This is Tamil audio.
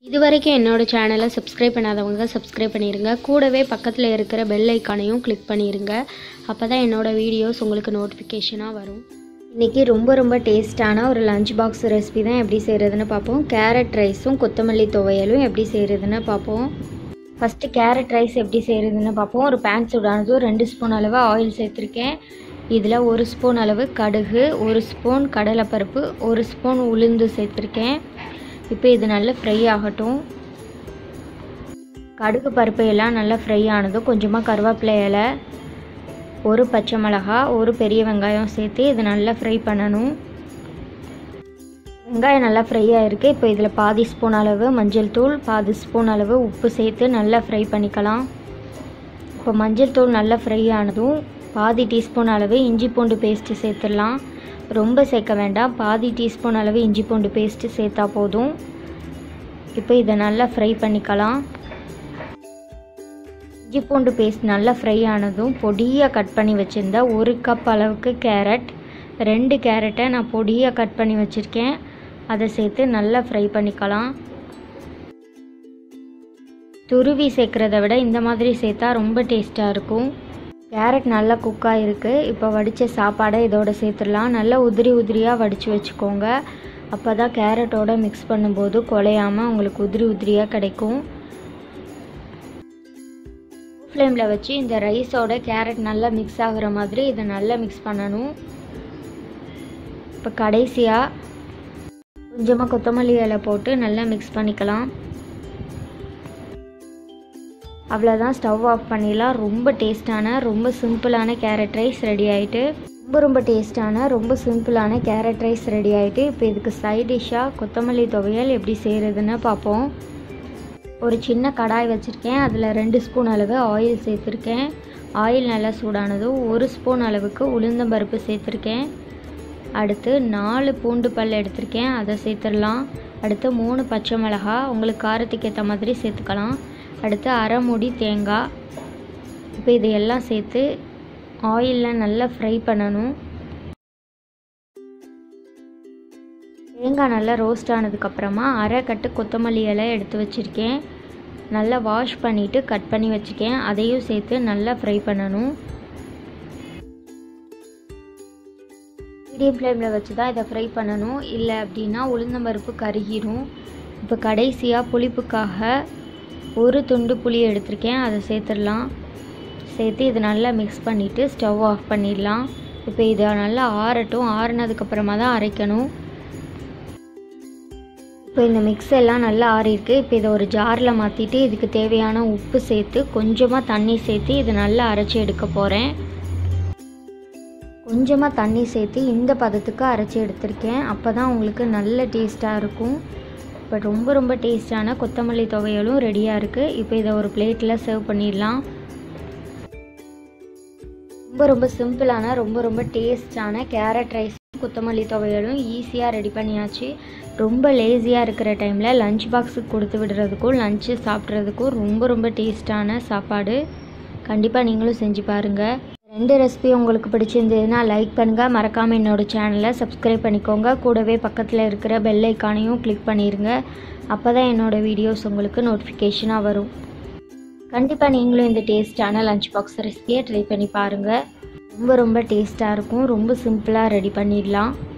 இது வரைக்கும் என்னோட சேனலை சப்ஸ்கிரைப் பண்ணாதவங்க சப்ஸ்கிரைப் பண்ணிடுங்க கூடவே பக்கத்தில் இருக்கிற பெல் ஐக்கானையும் கிளிக் பண்ணிடுங்க அப்போ தான் என்னோடய வீடியோஸ் உங்களுக்கு நோட்டிஃபிகேஷனாக வரும் இன்றைக்கி ரொம்ப ரொம்ப டேஸ்ட்டான ஒரு லஞ்ச் பாக்ஸ் ரெசிபி தான் எப்படி செய்கிறதுன்னு பார்ப்போம் கேரட் ரைஸும் கொத்தமல்லி துவையலும் எப்படி செய்கிறதுன்னு பார்ப்போம் ஃபஸ்ட்டு கேரட் ரைஸ் எப்படி செய்கிறதுன்னு பார்ப்போம் ஒரு பேன் சூடானதும் ரெண்டு ஸ்பூன் அளவு ஆயில் சேர்த்துருக்கேன் இதில் ஒரு ஸ்பூன் அளவு கடுகு ஒரு ஸ்பூன் கடலைப்பருப்பு ஒரு ஸ்பூன் உளுந்து சேர்த்துருக்கேன் இப்போ இது நல்லா ஃப்ரை ஆகட்டும் கடுகு பருப்பு எல்லாம் நல்லா ஃப்ரை ஆனதும் கொஞ்சமாக கருவேப்பிலை இலை ஒரு பச்சை மிளகா ஒரு பெரிய வெங்காயம் சேர்த்து இது நல்லா ஃப்ரை பண்ணணும் வெங்காயம் நல்லா ஃப்ரை ஆகிருக்கு இப்போ இதில் பாதி ஸ்பூன் அளவு மஞ்சள் தூள் பாதி ஸ்பூன் அளவு உப்பு சேர்த்து நல்லா ஃப்ரை பண்ணிக்கலாம் இப்போ மஞ்சள் தூள் நல்லா ஃப்ரை ஆனதும் பாதி டீஸ்பூன் அளவு இஞ்சி பூண்டு பேஸ்ட்டு சேர்த்துடலாம் ரொம்ப சேர்க்க வேண்டாம் பாதி டீஸ்பூன் அளவு இஞ்சி பூண்டு பேஸ்ட்டு சேர்த்தா போதும் இப்போ இதை நல்லா ஃப்ரை பண்ணிக்கலாம் இஞ்சி பூண்டு பேஸ்ட் நல்லா ஃப்ரை ஆனதும் பொடியாக கட் பண்ணி வச்சுருந்த ஒரு கப் அளவுக்கு கேரட் ரெண்டு கேரட்டை நான் பொடியாக கட் பண்ணி வச்சுருக்கேன் அதை சேர்த்து நல்லா ஃப்ரை பண்ணிக்கலாம் துருவி சேர்க்குறத விட இந்த மாதிரி சேர்த்தா ரொம்ப டேஸ்ட்டாக இருக்கும் கேரட் நல்லா குக் ஆகிருக்கு இப்போ வடித்த சாப்பாடை இதோட சேர்த்துடலாம் நல்லா உதிரி உதிரியாக வடித்து வச்சுக்கோங்க அப்போ தான் கேரட்டோட மிக்ஸ் பண்ணும்போது குலையாமல் உங்களுக்கு உதிரி உதிரியாக கிடைக்கும் ஃப்ளேமில் வச்சு இந்த ரைஸோட கேரட் நல்லா மிக்ஸ் ஆகுற மாதிரி இதை நல்லா மிக்ஸ் பண்ணணும் இப்போ கடைசியாக கொஞ்சமாக கொத்தமல்லி இலை போட்டு நல்லா மிக்ஸ் பண்ணிக்கலாம் அவ்வளோதான் ஸ்டவ் ஆஃப் பண்ணிடலாம் ரொம்ப டேஸ்டான ரொம்ப சிம்பிளான கேரட் ரைஸ் ரெடி ஆகிட்டு ரொம்ப ரொம்ப டேஸ்டான ரொம்ப சிம்பிளான கேரட் ரைஸ் ரெடி ஆகிட்டு இப்போ இதுக்கு சைட் டிஷ்ஷாக கொத்தமல்லி துவையல் எப்படி செய்கிறதுன்னு பார்ப்போம் ஒரு சின்ன கடாய் வச்சுருக்கேன் அதில் ரெண்டு ஸ்பூன் அளவு ஆயில் சேர்த்துருக்கேன் ஆயில் நல்லா சூடானதும் ஒரு ஸ்பூன் அளவுக்கு உளுந்தம்பருப்பு சேர்த்துருக்கேன் அடுத்து நாலு பூண்டு பல் எடுத்திருக்கேன் அதை சேர்த்துடலாம் அடுத்து மூணு பச்சை மிளகா உங்களுக்கு காரத்துக்கு ஏற்ற மாதிரி சேர்த்துக்கலாம் அடுத்து அரை முடி தேங்காய் இப்போ இது எல்லாம் சேர்த்து ஆயிலில் நல்லா ஃப்ரை பண்ணணும் தேங்காய் நல்லா ரோஸ்ட் ஆனதுக்கப்புறமா அரை கட்டு கொத்தமல்லி இலை எடுத்து வச்சுருக்கேன் நல்லா வாஷ் பண்ணிவிட்டு கட் பண்ணி வச்சுருக்கேன் அதையும் சேர்த்து நல்லா ஃப்ரை பண்ணணும் மீடியம் ஃப்ளேமில் வச்சு தான் இதை ஃப்ரை பண்ணணும் இல்லை அப்படின்னா உளுந்தம்பருப்பு கருகிரும் இப்போ கடைசியாக புளிப்புக்காக ஒரு துண்டு புளி எடுத்திருக்கேன் அதை சேர்த்துடலாம் சேர்த்து இது நல்லா மிக்ஸ் பண்ணிவிட்டு ஸ்டவ் ஆஃப் பண்ணிடலாம் இப்போ இதை நல்லா ஆறட்டும் ஆறுனதுக்கப்புறமா தான் அரைக்கணும் இப்போ இந்த மிக்ஸ் எல்லாம் நல்லா ஆறிருக்கு இப்போ இதை ஒரு ஜாரில் மாற்றிட்டு இதுக்கு தேவையான உப்பு சேர்த்து கொஞ்சமாக தண்ணி சேர்த்து இதை நல்லா அரைச்சி எடுக்க போகிறேன் கொஞ்சமாக தண்ணி சேர்த்து இந்த பதத்துக்கு அரைச்சி எடுத்திருக்கேன் அப்போ தான் உங்களுக்கு நல்ல டேஸ்ட்டாக இருக்கும் இப்போ ரொம்ப ரொம்ப டேஸ்டான கொத்தமல்லி துவையலும் ரெடியாக இருக்குது இப்போ இதை ஒரு பிளேட்டில் சர்வ் பண்ணிடலாம் ரொம்ப ரொம்ப சிம்பிளான ரொம்ப ரொம்ப டேஸ்டான கேரட் ரைஸ் கொத்தமல்லி துவையலும் ஈஸியாக ரெடி பண்ணியாச்சு ரொம்ப லேசியாக இருக்கிற டைமில் லஞ்ச் பாக்ஸுக்கு கொடுத்து விடுறதுக்கும் லஞ்சு சாப்பிட்றதுக்கும் ரொம்ப ரொம்ப டேஸ்டான சாப்பாடு கண்டிப்பாக நீங்களும் செஞ்சு பாருங்கள் ரெண்டு ரெசிபி உங்களுக்கு பிடிச்சிருந்ததுன்னா லைக் பண்ணுங்கள் மறக்காமல் என்னோடய சேனலை சப்ஸ்கிரைப் பண்ணிக்கோங்க கூடவே பக்கத்தில் இருக்கிற பெல் ஐக்கானையும் கிளிக் பண்ணிடுங்க அப்போ தான் என்னோடய வீடியோஸ் உங்களுக்கு நோட்டிஃபிகேஷனாக வரும் கண்டிப்பாக நீங்களும் இந்த டேஸ்டான லஞ்ச் பாக்ஸ் ரெசிபியை ட்ரை பண்ணி பாருங்கள் ரொம்ப ரொம்ப டேஸ்ட்டாக இருக்கும் ரொம்ப சிம்பிளாக ரெடி பண்ணிடலாம்